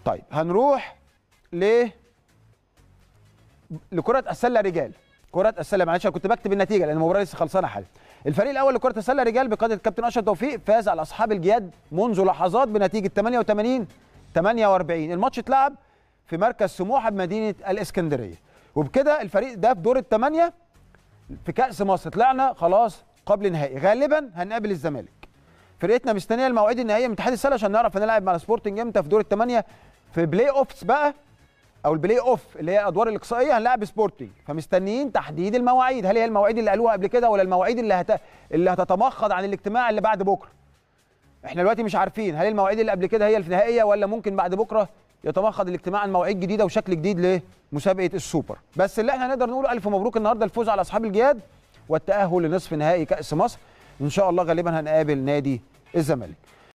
طيب هنروح ل لكرة السلة رجال كرة السلة معلش أنا كنت بكتب النتيجة لأن المباراة لسه خلصانة حالا الفريق الأول لكرة السلة رجال بقيادة الكابتن أشرف توفيق فاز على أصحاب الجياد منذ لحظات بنتيجة 88 48 الماتش اتلعب في مركز سموحة بمدينة الإسكندرية وبكده الفريق ده في دور الثمانية في كأس مصر طلعنا خلاص قبل نهائي غالبا هنقابل الزمالك فرقتنا مستنيه المواعيد النهائيه من اتحاد السله عشان نعرف هنلعب مع سبورتنج امتى في دور الثمانيه في بلاي اوفس بقى او البلاي اوف اللي هي الادوار الاقصائيه هنلعب سبورتنج فمستنيين تحديد المواعيد هل هي المواعيد اللي قالوها قبل كده ولا المواعيد اللي هت... اللي هتتمخض عن الاجتماع اللي بعد بكره احنا دلوقتي مش عارفين هل المواعيد اللي قبل كده هي النهائيه ولا ممكن بعد بكره يتمخض الاجتماع عن مواعيد جديده وشكل جديد لمسابقه السوبر بس اللي احنا نقدر نقوله الف مبروك النهارده الفوز على اصحاب الجياد والتاهل لنصف نهائي كاس مصر ان شاء الله غالبا هنقابل نادي الزمالك